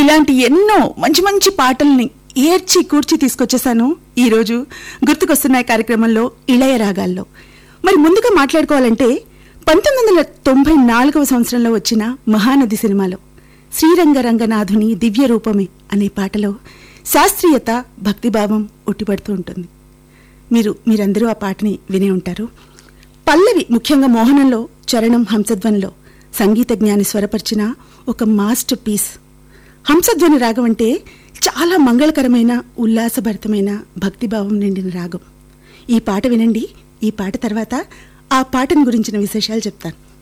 ఇలాంటి ఎన్నో మంచి మంచి పాటల్ని ఏర్చి కూర్చి తీసుకొచ్చేసాను ఈరోజు గుర్తుకొస్తున్నాయి కార్యక్రమంలో ఇళయ రాగాల్లో మరి ముందుగా మాట్లాడుకోవాలంటే పంతొమ్మిది వందల తొంభై నాలుగవ సంవత్సరంలో వచ్చిన మహానది సినిమాలో శ్రీరంగ రంగనాథుని దివ్య రూపమే అనే పాటలో శాస్త్రీయత భక్తిభావం ఉట్టిపడుతూ ఉంటుంది మీరు మీరందరూ ఆ పాటని వినే ఉంటారు పల్లవి ముఖ్యంగా మోహనంలో చరణం హంసధ్వనిలో సంగీత జ్ఞాని స్వరపరిచిన ఒక మాస్టర్ పీస్ హంసధ్వని రాగం అంటే చాలా మంగళకరమైన ఉల్లాసభరితమైన భక్తిభావం నిండిన రాగం ఈ పాట వినండి ఈ పాట తర్వాత ఆ పాటను గురించిన విశేషాలు చెప్తాను